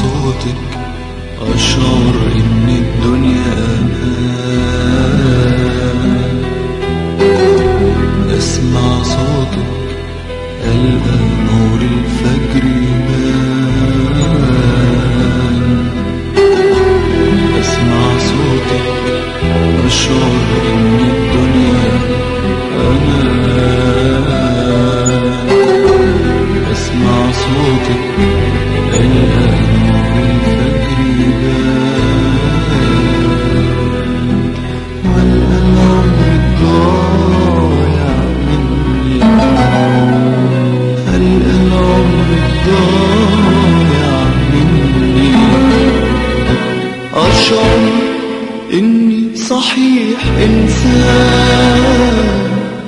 صوتك أشعر إن الدنيا أمان أسمع صوتك ألقى نور الفجر يبان أسمع صوتك أشعر إن الدنيا أمان أسمع صوتك ألقى نور الفجر يبان والقى العمر الضايع مني ألقى العمر الضايع مني أشعر إني صحيح إنسان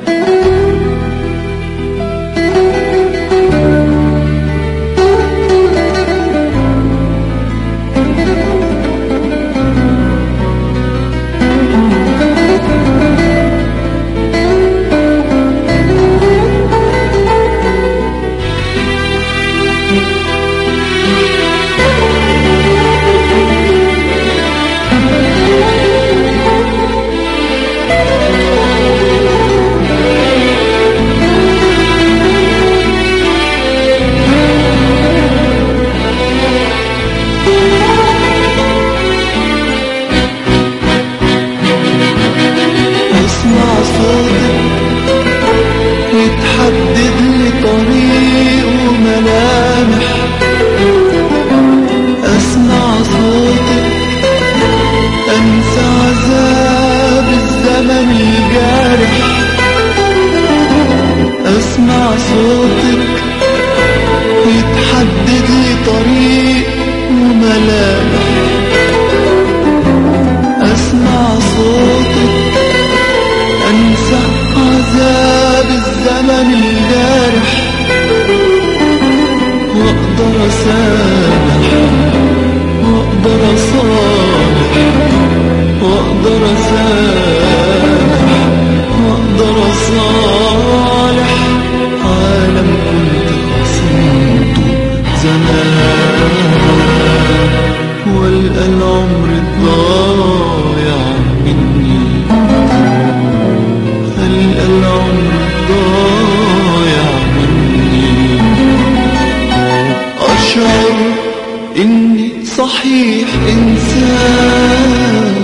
اسمع صوتك يتحدد لي طريق وملامح اسمع صوتك انسى عذاب الزمن الجارح اسمع صوتك يتحدد لي طريق وملامح اسمع صوتك أنسى عذاب الزمن الجارح وأقدر أسامح وأقدر أصالح وأقدر أسامح وأقدر أصالح عالم كنت خصمته زمان والقى العمر الضايع مني ألقى العمر ضايع مني أشعر إني صحيح إنسان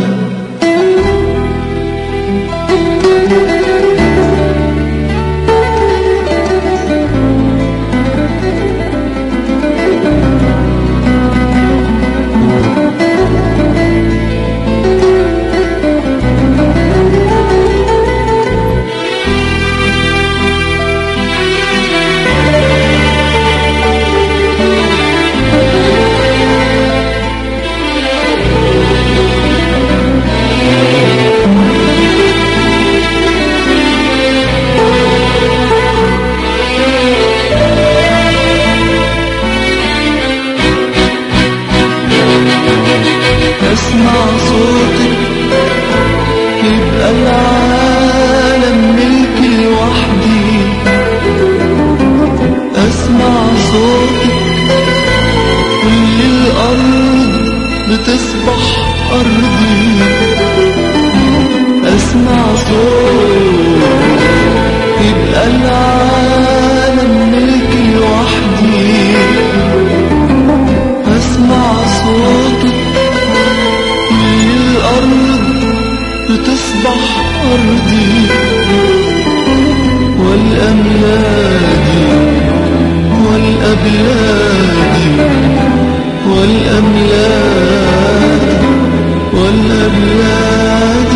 أسمع صوتك يبقى العالم ملكي لوحدي أسمع صوتك كل الأرض بتصبح أرضي أسمع صوتك يبقى العالم ملكي لوحدي أسمع صوتك كل الأرض بتصبح أرضي والأملاك والأبلاد والأملاك والأبلاد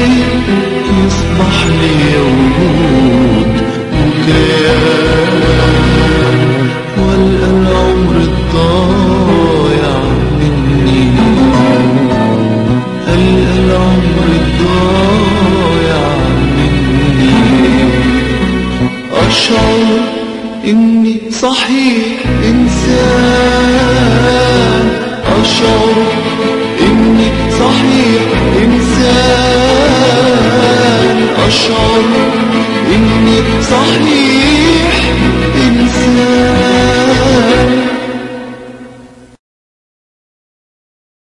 يصبح لي وجود وكيان والقى العمر الضايع مني ألقى العمر الضايع مني أشعر إني صحيح إنسان أشعر إني صحيح إنسان أشعر إني صحيح